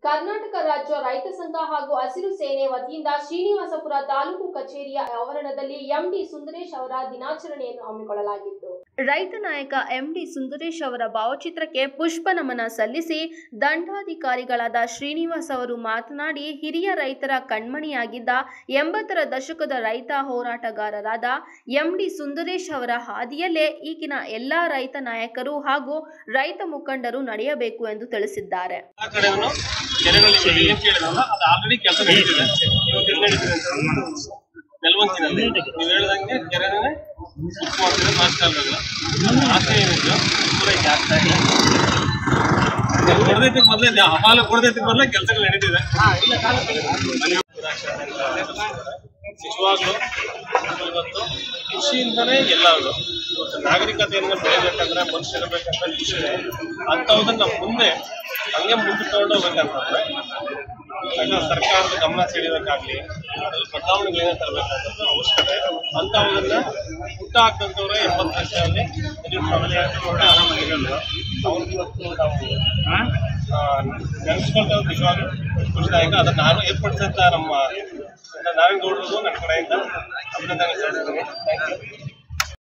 ಕರ್ನಾಟಕ ರಾಜ್ಯ ರೈತ ಸಂಘ ಹಾಗೂ ಹಸಿರು ಸೇನೆ ವತಿಯಿಂದ ಶ್ರೀನಿವಾಸಪುರ ತಾಲೂಕು ಕಚೇರಿಯ ಆವರಣದಲ್ಲಿ ಎಂಡಿ ಸುಂದರೇಶ್ ಅವರ ದಿನಾಚರಣೆಯನ್ನು ಹಮ್ಮಿಕೊಳ್ಳಲಾಗಿತ್ತು ರೈತ ನಾಯಕ ಎಂಡಿ ಸುಂದರೇಶ್ ಅವರ ಭಾವಚಿತ್ರಕ್ಕೆ ಪುಷ್ಪ ನಮನ ಸಲ್ಲಿಸಿ ದಂಡಾಧಿಕಾರಿಗಳಾದ ಶ್ರೀನಿವಾಸ್ ಅವರು ಮಾತನಾಡಿ ಹಿರಿಯ ರೈತರ ಕಣ್ಮಣಿಯಾಗಿದ್ದ ಎಂಬತ್ತರ ದಶಕದ ರೈತ ಹೋರಾಟಗಾರರಾದ ಎಂಡಿ ಸುಂದರೇಶ್ ಅವರ ಹಾದಿಯಲ್ಲೇ ಈಗಿನ ಎಲ್ಲಾ ರೈತ ನಾಯಕರು ಹಾಗೂ ರೈತ ಮುಖಂಡರು ನಡೆಯಬೇಕು ಎಂದು ತಿಳಿಸಿದ್ದಾರೆ ಆ ಕಡೆನೂ ಕೆರೆಗಳಿಗೆ ಏನ್ ಕೇಳಿದ್ರಲ್ಲ ಅದು ಆಲ್ರೆಡಿ ಕೆಲಸ ನಡೀತಿದೆ ಇವತ್ತು ಎಲ್ಲಿ ನಡೀತಿದೆ ಅಂತ ನೆಲವಂಚಿನಲ್ಲಿ ನೀವು ಹೇಳ್ದಂಗೆ ಕೆರೆನೇ ಸುತ್ತು ಮಾಡ್ತಿದೆ ಮಾಸ್ಟರ್ಗಳು ಆಸೆ ಏನಿದ್ರು ಪೂರೈಕೆ ಆಗ್ತಾ ಇದೆ ಕೊಡದೈತಿ ಮೊದಲೇ ಹವಾಲ ಕೊಡದೈತಿ ಮೊದಲೇ ಕೆಲಸಗಳು ನಡೀತಿದೆ ನಿಜವಾಗ್ಲೂ ಇವತ್ತು ಖುಷಿಯಿಂದನೇ ಎಲ್ಲರೂ ಇವತ್ತು ನಾಗರಿಕತೆಯನ್ನು ಬೆಳೆಬೇಕಂದ್ರೆ ಮನುಷ್ಯರಬೇಕಂದ್ರೆ ಖುಷಿನೇ ಅಂಥವುದನ್ನ ನಾವು ಮುಂದೆ ಹಂಗೆ ಮುಂದೆ ತಗೊಂಡು ಹೋಗ್ಬೇಕಂತಂದ್ರೆ ಯಾಕಂದ್ರೆ ಸರ್ಕಾರದ ಗಮನ ಸೆಳೆಯೋದಕ್ಕಾಗ್ಲಿ ಅದ್ರಲ್ಲಿ ಬದಲಾವಣೆಗಳನ್ನ ತರಬೇಕಾದಂತ ಅವಶ್ಯಕತೆ ಅಂಥವುದನ್ನ ಹುಟ್ಟ ಹಾಕ್ದಂಥವ್ರೆ ಎಂಬತ್ತು ವರ್ಷದಲ್ಲಿ ಆರಾಮಾಗಿರಲ್ಲ ಅವ್ರಿಗೆ ಇವತ್ತು ನಾವು ನೆನೆಸ್ಕೊಳ್ತಾ ನಿಜವಾಗ್ಲೂ ಖುಷಿದಾಯಕ ಅದನ್ನ ನಾನು ಏರ್ಪಡಿಸಿದಂತ ನಮ್ಮ ನಾರಾಯಣಗೌಡರಿಗೂ ನನ್ನ ಕಡೆಯಿಂದ ಅಭಿನಂದನೆ ಸಲ್ಲಿಸ್ತೀನಿ ಥ್ಯಾಂಕ್ ಯು